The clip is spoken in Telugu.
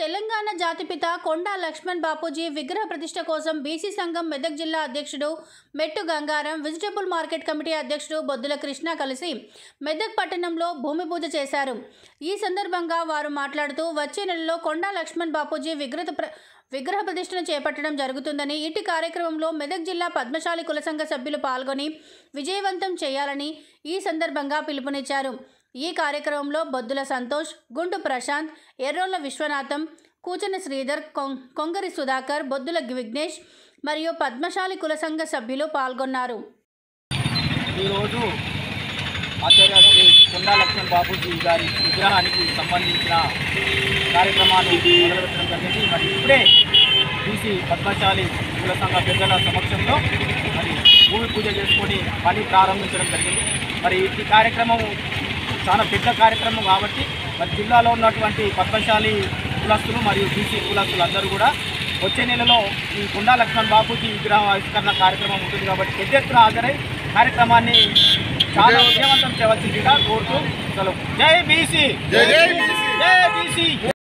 తెలంగాణ జాతిపిత కొండా లక్ష్మణ్ బాపూజీ విగ్రహ ప్రతిష్ట కోసం బీసీ సంఘం మెదక్ జిల్లా అధ్యక్షుడు మెట్టు గంగారం వెజిటబుల్ మార్కెట్ కమిటీ అధ్యక్షుడు బొద్దుల కృష్ణ కలిసి మెదక్ పట్టణంలో భూమి పూజ చేశారు ఈ సందర్భంగా వారు మాట్లాడుతూ వచ్చే నెలలో కొండా లక్ష్మణ్ బాపూజీ విగ్రహ ప్ర విగ్రహ ప్రతిష్టను చేపట్టడం జరుగుతుందని ఇటు కార్యక్రమంలో మెదక్ జిల్లా పద్మశాలి కుల సంఘ సభ్యులు పాల్గొని విజయవంతం చేయాలని ఈ సందర్భంగా పిలుపునిచ్చారు ఈ కార్యక్రమంలో బొద్దుల సంతోష్ గుండు ప్రశాంత్ ఎర్రోళ్ల విశ్వనాథం కూచన శ్రీధర్ కొం- కొంగరి సుధాకర్ బొద్దుల విఘ్నేష్ మరియు పద్మశాలి కుల సంఘ సభ్యులు పాల్గొన్నారు ఈరోజు ఆచార్య శ్రీ కొండా లక్ష్మణ్ బాబూజీ గారి విగ్రహానికి సంబంధించిన కార్యక్రమాన్ని మొదలుపెట్టడం జరిగింది మరి ఇప్పుడే బీసీ పద్మశాలి కుల సంఘ పెద్దల సమక్షంలో మరి భూమి పూజ చేసుకొని పని ప్రారంభించడం జరిగింది మరి ఈ కార్యక్రమం చాలా పెద్ద కార్యక్రమం కాబట్టి మరి జిల్లాలో ఉన్నటువంటి పద్మశాలి కులస్తులు మరియు బీసీ కులస్తులు అందరూ కూడా వచ్చే నెలలో ఈ కొండా లక్ష్మణ్ బాపూజీ విగ్రహం ఆవిష్కరణ కార్యక్రమం ఉంటుంది కాబట్టి పెద్ద ఎత్తున హాజరై కార్యక్రమాన్ని చాలా విజయవంతం చేయవలసిందిగా కోరుతూ సెలవు జై బీసీ జై జై బీసీ. జై బీసీ